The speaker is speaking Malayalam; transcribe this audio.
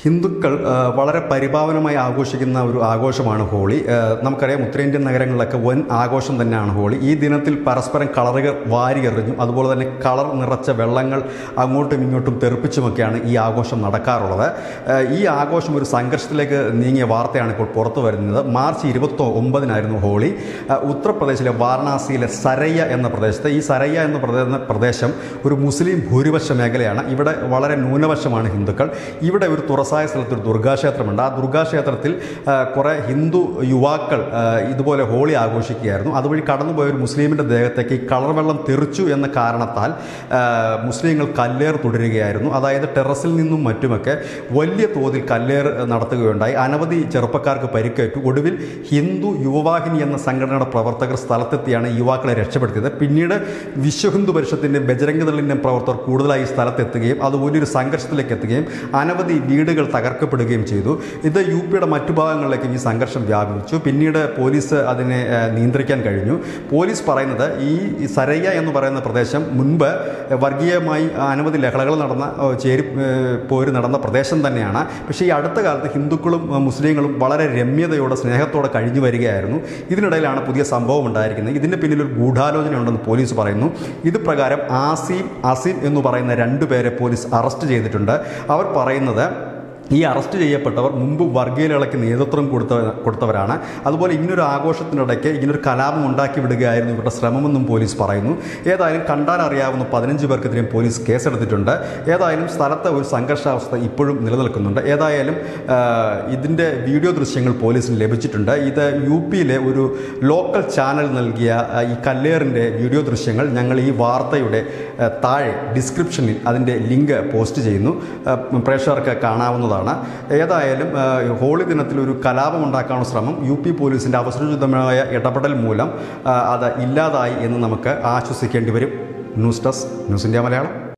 ഹിന്ദുക്കൾ ആ, വളരെ പരിപാവനമായി ആഘോഷിക്കുന്ന ഒരു ആഘോഷമാണ് ഹോളി ആ, നമുക്കറിയാം ഉത്തരേന്ത്യൻ നഗരങ്ങളിലൊക്കെ വൻ ആഘോഷം തന്നെയാണ് ഹോളി ഈ ദിനത്തിൽ പരസ്പരം കളറുകൾ വാരിയെറിഞ്ഞും അതുപോലെ തന്നെ കളർ നിറച്ച വെള്ളങ്ങൾ അങ്ങോട്ടും ഇങ്ങോട്ടും തെറിപ്പിച്ചുമൊക്കെയാണ് ഈ ആഘോഷം നടക്കാറുള്ളത് ആ, ഈ ആഘോഷം ഒരു സംഘർഷത്തിലേക്ക് നീങ്ങിയ വാർത്തയാണ് ഇപ്പോൾ പുറത്തു വരുന്നത് മാർച്ച് ഇരുപത്തി ഒമ്പതിനായിരുന്നു ഹോളി ആ, ഉത്തർപ്രദേശിലെ വാരണാസിയിലെ സരയ്യ എന്ന പ്രദേശത്ത് ഈ സരയ്യ എന്ന പ്രദേ- പ്രദേശം ഒരു മുസ്ലിം ഭൂരിപക്ഷ മേഖലയാണ് ഇവിടെ വളരെ ന്യൂനപക്ഷമാണ് ഹിന്ദുക്കൾ ഇവിടെ ഒരു തുറസായ സ്ഥലത്ത് ഒരു ദുർഗാക്ഷേത്രമുണ്ട് ആ ദുർഗാക്ഷേത്രത്തിൽ ആ, കുറേ ഹിന്ദു യുവാക്കൾ ആ, ഇതുപോലെ ഹോളി ആഘോഷിക്കുകയായിരുന്നു അതുവഴി കടന്നുപോയ ഒരു മുസ്ലിമിൻ്റെ ദേഹത്തേക്ക് ഈ കളർ വെള്ളം തെറിച്ചു എന്ന കാരണത്താൽ ആ, മുസ്ലിങ്ങൾ കല്ലേർ തുടരുകയായിരുന്നു അതായത് ടെറസിൽ നിന്നും മറ്റുമൊക്കെ വലിയ തോതിൽ കല്ലേർ നടത്തുകയുണ്ടായി അനവധി ചെറുപ്പക്കാർക്ക് പരിക്കേറ്റു ഒടുവിൽ ഹിന്ദു യുവവാഹിനി എന്ന സംഘടനയുടെ പ്രവർത്തകർ സ്ഥലത്തെത്തിയാണ് യുവാക്കളെ രക്ഷപ്പെടുത്തിയത് പിന്നീട് വിശ്വഹിന്ദു പരിഷത്തിൻ്റെയും ബജരംഗദളിൻ്റെയും പ്രവർത്തകർ കൂടുതലായി സ്ഥലത്തെത്തുകയും അത് വലിയൊരു സംഘർഷത്തിലേക്ക് എത്തുകയും അനവധി വീടുകൾ തകർക്കപ്പെടുകയും ചെയ്തു ഇത് യു പിയുടെ മറ്റു ഭാഗങ്ങളിലേക്കും ഈ സംഘർഷം വ്യാപിച്ചു പിന്നീട് പോലീസ് അതിനെ ആ, നിയന്ത്രിക്കാൻ കഴിഞ്ഞു പോലീസ് പറയുന്നത് ഈ സരയ്യ എന്ന് പറയുന്ന പ്രദേശം മുൻപ് വർഗീയമായി അനവധി ലഹളകൾ നടന്ന ആ, ചേരി ഏ, പോര് നടന്ന പ്രദേശം തന്നെയാണ് പക്ഷേ ഈ അടുത്ത കാലത്ത് ഹിന്ദുക്കളും ആ, മുസ്ലിങ്ങളും വളരെ രമ്യതയോടെ സ്നേഹത്തോടെ കഴിഞ്ഞു വരികയായിരുന്നു ഇതിനിടയിലാണ് പുതിയ സംഭവം ഉണ്ടായിരിക്കുന്നത് ഇതിൻ്റെ പിന്നിൽ ഒരു ഗൂഢാലോചന ഉണ്ടെന്ന് പോലീസ് പറയുന്നു ഇത് പ്രകാരം ആസീം അസീം എന്ന് പറയുന്ന രണ്ടു പേരെ പോലീസ് അറസ്റ്റ് ചെയ്തിട്ടുണ്ട് അവർ പറയുന്നത് ഈ അറസ്റ്റ് ചെയ്യപ്പെട്ടവർ മുമ്പ് വർഗീയലകളയ്ക്ക് നേതൃത്വം കൊടുത്ത കൊടുത്തവരാണ് അതുപോലെ ഇങ്ങനൊരു ആഘോഷത്തിനിടയ്ക്ക് ഇങ്ങനൊരു കലാപം ഉണ്ടാക്കി വിടുകയായിരുന്നു ഇവരുടെ ശ്രമമെന്നും പോലീസ് പറയുന്നു ഏതായാലും കണ്ടാൽ അറിയാവുന്ന പതിനഞ്ച് പേർക്കെതിരെയും പോലീസ് കേസെടുത്തിട്ടുണ്ട് ഏതായാലും സ്ഥലത്തെ ഒരു സംഘർഷാവസ്ഥ ഇപ്പോഴും നിലനിൽക്കുന്നുണ്ട് ഏതായാലും ആ, ഇതിൻ്റെ വീഡിയോ ദൃശ്യങ്ങൾ പോലീസിന് ലഭിച്ചിട്ടുണ്ട് ഇത് യു പിയിലെ ഒരു ലോക്കൽ ചാനൽ നൽകിയ ആ, ഈ കല്ലേറിൻ്റെ വീഡിയോ ദൃശ്യങ്ങൾ ഞങ്ങൾ ഈ വാർത്തയുടെ ആ, താഴെ ഡിസ്ക്രിപ്ഷനിൽ അതിൻ്റെ ലിങ്ക് പോസ്റ്റ് ചെയ്യുന്നു ആ, പ്രേക്ഷകർക്ക് കാണാവുന്നതാണ് ഏതായാലും ആ, ഹോളി ദിനത്തിൽ ഒരു കലാപം ഉണ്ടാക്കാനുള്ള ശ്രമം യു പി പോലീസിൻ്റെ അവസരോചിതമായ ഇടപെടൽ മൂലം ആ, അത് ഇല്ലാതായി എന്ന് നമുക്ക് ആശ്വസിക്കേണ്ടി വരും news desk news India Malayalam